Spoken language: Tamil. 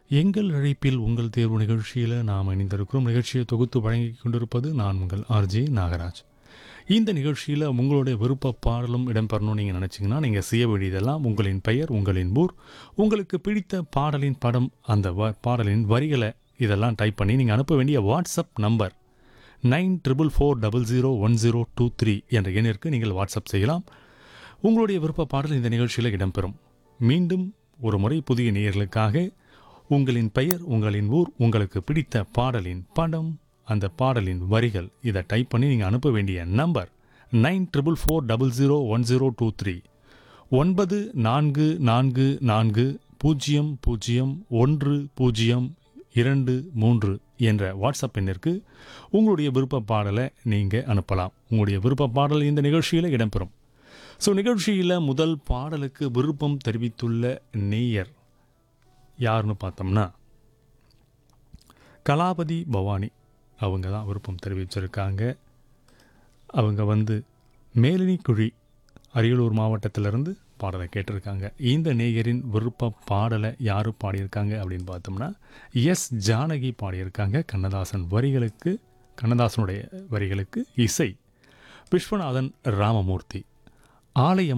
எங்கள் அழைப்பில் உங்கள் தேர்வு நிகழ்ச்சியில் நாம் இணைந்திருக்கிறோம் நிகழ்ச்சியை தொகுத்து வழங்கிக் கொண்டிருப்பது நான் உங்கள் ஆர்ஜே நாகராஜ் இந்த நிகழ்ச்சியில் உங்களுடைய விருப்ப பாடலும் இடம்பெறணும்னு நீங்கள் நினச்சிங்கன்னா நீங்கள் செய்ய வேண்டியதெல்லாம் உங்களின் பெயர் உங்களின் ஊர் உங்களுக்கு பிடித்த பாடலின் படம் அந்த வ பாடலின் வரிகளை இதெல்லாம் டைப் பண்ணி நீங்கள் அனுப்ப வேண்டிய WhatsApp number nine triple four double zero one zero two three என்ற எண்ணிற்கு நீங்கள் வாட்ஸ்அப் செய்யலாம் உங்களுடைய விருப்ப பாடல் இந்த நிகழ்ச்சியில் இடம்பெறும் மீண்டும் ஒரு முறை புதிய நேயர்களுக்காக உங்களின் பெயர் உங்களின் ஊர் உங்களுக்கு பிடித்த பாடலின் படம் அந்த பாடலின் வரிகள் இதை டைப் பண்ணி நீங்கள் அனுப்ப வேண்டிய number nine triple four double zero one zero two three ஒன்பது நான்கு நான்கு நான்கு பூஜ்ஜியம் பூஜ்ஜியம் ஒன்று பூஜ்ஜியம் இரண்டு மூன்று என்ற வாட்ஸ்அப் எண்ணிற்கு உங்களுடைய விருப்ப பாடலை நீங்கள் அனுப்பலாம் உங்களுடைய விருப்ப பாடல் இந்த நிகழ்ச்சியில் இடம்பெறும் ஸோ நிகழ்ச்சியில் முதல் பாடலுக்கு விருப்பம் தெரிவித்துள்ள நேயர் யாருன்னு பார்த்தோம்னா கலாபதி பவானி அவங்க தான் விருப்பம் தெரிவிச்சிருக்காங்க அவங்க வந்து மேலினி குழி அரியலூர் மாவட்டத்திலிருந்து பாடலை கேட்டிருக்காங்க இந்த நேயரின் விருப்ப பாடலை யார் பாடியிருக்காங்க அப்படின்னு பார்த்தோம்னா எஸ் ஜானகி பாடியிருக்காங்க கண்ணதாசன் வரிகளுக்கு கண்ணதாசனுடைய வரிகளுக்கு இசை விஸ்வநாதன் ராமமூர்த்தி ஆலயம்